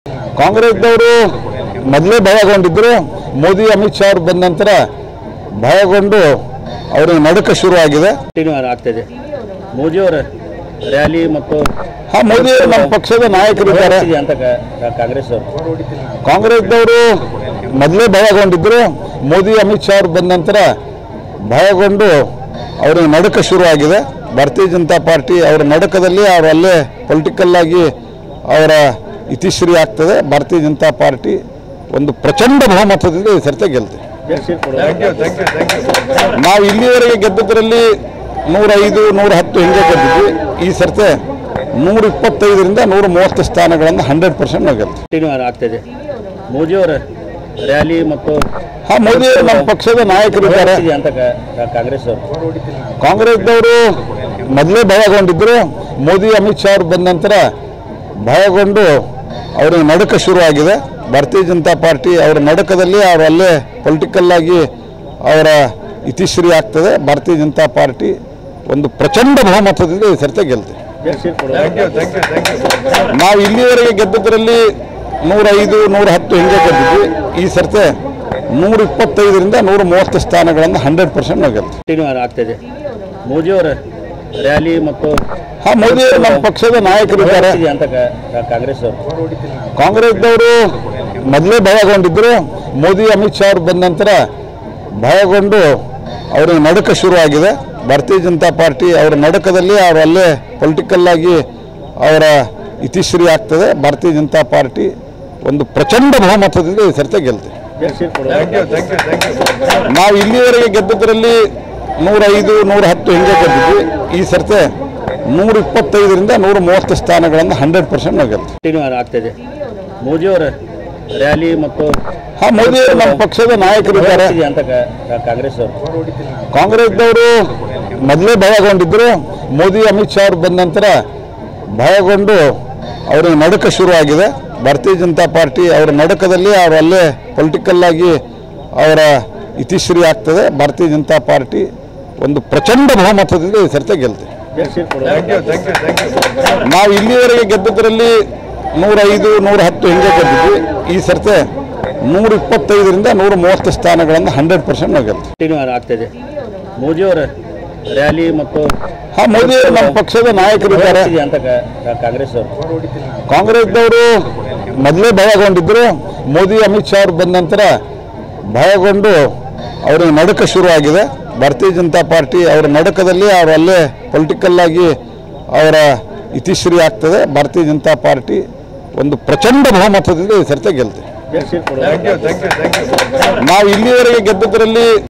ಕಾಂಗ್ರೆಸ್ದವರು ಮೊದಲೇ ಭಯಗೊಂಡಿದ್ರು ಮೋದಿ ಅಮಿತ್ ಶಾ ಅವರು ಬಂದ ನಂತರ ಭಯಗೊಂಡು ಅವರಿಗೆ ನಡುಕ ಶುರುವಾಗಿದೆ ಕಂಟಿನ್ಯೂ ಆಗ್ತಿದೆ ಮೋದಿಯವರ ರ್ಯಾಲಿ ಮತ್ತು ಹಾ ಮೋದಿ ಅವರು ನಮ್ಮ ಪಕ್ಷದ ನಾಯಕರಿದ್ದಾರೆ ಇದೆ ಅಂತ ಕಾ- ಕಾಂಗ್ರೆಸ್ ಅವರು ಕಾಂಗ್ರೆಸ್ದವರು ಮೊದಲೇ ಭಯಗೊಂಡಿದ್ರು ಮೋದಿ ಅಮಿತ್ ಶಾ ಅವರು ಬಂದ ನಂತರ ಭಯಗೊಂಡು ಅವರಿಗೆ ನಡುಕ ಶುರುವಾಗಿದೆ ಭಾರತೀಯ ಜನತಾ ಪಾರ್ಟಿ ಅವರ ನಡುಕದಲ್ಲಿ ಅವರು ಅಲ್ಲೇ ಪೊಲಿಟಿಕಲ್ ಆಗಿ ಅವರ ಇತಿಶ್ರೀ ಆಗ್ತದೆ ಭಾರತೀಯ ಜನತಾ ಪಾರ್ಟಿ ಒಂದು ಪ್ರಚಂಡ ಬಹುಮತದಿಂದ ಈ ಸರ್ತಿ ಗೆಲ್ತದೆ ನಾವು ಇಲ್ಲಿವರೆಗೆ ಗೆದ್ದದ್ರಲ್ಲಿ ನೂರೈದು ನೂರ ಹತ್ತು ಹಿಂಗೆ ಗೆದ್ದಿದ್ವಿ ಈ ಸರ್ತೆ ನೂರ ಇಪ್ಪತ್ತೈದರಿಂದ ನೂರ ಮೂವತ್ತು ಸ್ಥಾನಗಳನ್ನು ಹಂಡ್ರೆಡ್ ಪರ್ಸೆಂಟ್ ನಾವು ಗೆಲ್ತೀವಿ ಕಂಟಿನ್ಯೂ ಆಗ್ತಿದೆ ಮೋದಿಯವರ ರ್ಯಾಲಿ ಮತ್ತು ಹಾ ಮೋದಿ ಅವರು ನಮ್ಮ ಪಕ್ಷದ ನಾಯಕರಿದ್ದಾರೆ ಇದೆ ಅಂತ ಕಾ- ಕಾ- ಕಾಂಗ್ರೆಸ್ ಅವರು ಕಾಂಗ್ರೆಸ್ದವರು ಮೊದಲೇ ಭಯಗೊಂಡಿದ್ರು ಮೋದಿ ಅಮಿತ್ ಶಾ ಅವರು ಬಂದ ನಂತರ ಭಯಗೊಂಡು ಅವರಿಗೆ ನಡುಕ ಶುರುವಾಗಿದೆ ಭಾರತೀಯ ಜನತಾ ಪಾರ್ಟಿ ಅವರ ನಡುಕದಲ್ಲಿ ಅವರು ಅಲ್ಲೇ ಪೊಲಿಟಿಕಲ್ ಆಗಿ ಅವರ ಇತಿಶ್ರೀ ಆಗ್ತದೆ ಭಾರತೀಯ ಜನತಾ ಪಾರ್ಟಿ ಒಂದು ಪ್ರಚಂಡ ಬಹುಮತದಿಂದ ಈ ಸರ್ತಿ ಗೆಲ್ತದೆ ನಾವು ಇಲ್ಲಿವರೆಗೆ ಗೆದ್ದದ್ರಲ್ಲಿ ನೂರೈದು ನೂರ ಹತ್ತು ಹಿಂಗೆ ಗೆದ್ದಿದ್ವಿ ಈ ಸರ್ತೆ ನೂರ ಇಪ್ಪತ್ತೈದರಿಂದ ನೂರ ಮೂವತ್ತು ಸ್ಥಾನಗಳನ್ನು ಹಂಡ್ರೆಡ್ ಪರ್ಸೆಂಟ್ ನಾವು ಗೆಲ್ತೀವಿ ಕಂಟಿನ್ಯೂ ಆಗ್ತಿದೆ ಮೋದಿಯವರ ರ್ಯಾಲಿ ಮತ್ತು ಹಾ ಮೋದಿ ಅವರು ನಮ್ಮ ಪಕ್ಷದ ನಾಯಕರಿದ್ದಾರೆ ಇದೆ ಅಂತ ಕಾ- ಕಾ- ಕಾಂಗ್ರೆಸ್ ಅವರು ಕಾಂಗ್ರೆಸ್ದವರು ಮೊದಲೇ ಭಯಗೊಂಡಿದ್ರು ಮೋದಿ ಅಮಿತ್ ಶಾ ಅವರು ಬಂದ ನಂತರ ಭಯಗೊಂಡು ಅವರಿಗೆ ನಡುಕ ಶುರುವಾಗಿದೆ ಭಾರತೀಯ ಜನತಾ ಪಾರ್ಟಿ ಅವರ ನಡುಕದಲ್ಲಿ ಅವರು ಅಲ್ಲೇ ಪೊಲಿಟಿಕಲ್ ಆಗಿ ಅವರ ಇತಿಶ್ರೀ ಆಗ್ತದೆ ಭಾರತೀಯ ಜನತಾ ಪಾರ್ಟಿ ಒಂದು ಪ್ರಚಂಡ ಬಹುಮತದಿಂದ ಈ ಸರ್ತಿ ಗೆಲ್ತದೆ ನಾವು ಇಲ್ಲಿವರೆಗೆ ಗೆದ್ದದ್ರಲ್ಲಿ ನೂರೈದು ನೂರ ಹತ್ತು ಹಿಂಗೆ ಗೆದ್ದಿದ್ವಿ ಈ ಸರ್ತೆ ನೂರ ಇಪ್ಪತ್ತೈದರಿಂದ ನೂರ ಮೂವತ್ತು ಸ್ಥಾನಗಳನ್ನು ಹಂಡ್ರೆಡ್ ಪರ್ಸೆಂಟ್ ನಾವು ಗೆಲ್ತೀವಿ ಕಂಟಿನ್ಯೂ ಆಗ್ತಿದೆ ಮೋದಿಯವರ ರ್ಯಾಲಿ ಮತ್ತು ಹಾ ಮೋದಿ ಅವರು ನಮ್ಮ ಪಕ್ಷದ ನಾಯಕರಿದ್ದಾರೆ ಇದೆ ಅಂತ ಕಾ- ಕಾ- ಕಾಂಗ್ರೆಸ್ ಅವರು ಕಾಂಗ್ರೆಸ್ದವರು ಮೊದಲೇ ಭಯಗೊಂಡಿದ್ರು ಮೋದಿ ಅಮಿತ್ ಶಾ ಅವರು ಬಂದ ನಂತರ ಭಯಗೊಂಡು ಅವರಿಗೆ ನಡುಕ ಶುರುವಾಗಿದೆ ಭಾರತೀಯ ಜನತಾ ಪಾರ್ಟಿ ಅವರ ನಡುಕದಲ್ಲಿ ಅವರು ಅಲ್ಲೇ ಪೊಲಿಟಿಕಲ್ ಆಗಿ ಅವರ ಇತಿಶ್ರೀ ಆಗ್ತದೆ ಭಾರತೀಯ ಜನತಾ ಪಾರ್ಟಿ ಒಂದು ಪ್ರಚಂಡ ಬಹುಮತದಿಂದ ಈ ಸರ್ತಿ ಗೆಲ್ತದೆ ನಾವು ಇಲ್ಲಿವರೆಗೆ ಗೆದ್ದದ್ರಲ್ಲಿ ನೂರೈದು ನೂರ ಹತ್ತು ಹಿಂಗೆ ಗೆದ್ದಿದ್ವಿ ಈ ಸರ್ತೆ ನೂರ ಇಪ್ಪತ್ತೈದರಿಂದ ನೂರ ಮೂವತ್ತು ಸ್ಥಾನಗಳನ್ನು ಹಂಡ್ರೆಡ್ ಪರ್ಸೆಂಟ್ ನಾವು ಗೆಲ್ತೀವಿ ಕಂಟಿನ್ಯೂ ಆಗ್ತಿದೆ ಮೋದಿಯವರ ರ್ಯಾಲಿ ಮತ್ತು ಹಾ ಮೋದಿ ಅವರು ನಮ್ಮ ಪಕ್ಷದ ನಾಯಕರಿದ್ದಾರೆ ಇದೆ ಅಂತ ಕಾ- ಕಾ- ಕಾಂಗ್ರೆಸ್ ಅವರು ಕಾಂಗ್ರೆಸ್ದವರು ಮೊದಲೇ ಭಯಗೊಂಡಿದ್ರು ಮೋದಿ ಅಮಿತ್ ಶಾ ಅವರು ಬಂದ ನಂತರ ಭಯಗೊಂಡು ಅವರಿಗೆ ನಡುಕ ಶುರುವಾಗಿದೆ ಭಾರತೀಯ ಜನತಾ ಪಾರ್ಟಿ ಅವರ ನಡುಕದಲ್ಲಿ ಅವರು ಅಲ್ಲೇ ಪೊಲಿಟಿಕಲ್ ಆಗಿ ಅವರ ಇತಿಶ್ರೀ ಆಗ್ತದೆ ಭಾರತೀಯ ಜನತಾ ಪಾರ್ಟಿ ಒಂದು ಪ್ರಚಂಡ ಬಹುಮತದಿಂದ ಈ ಸರ್ತಿ ಗೆಲ್ತದೆ ನಾವು ಇಲ್ಲಿವರೆಗೆ ಗೆದ್ದದ್ರಲ್ಲಿ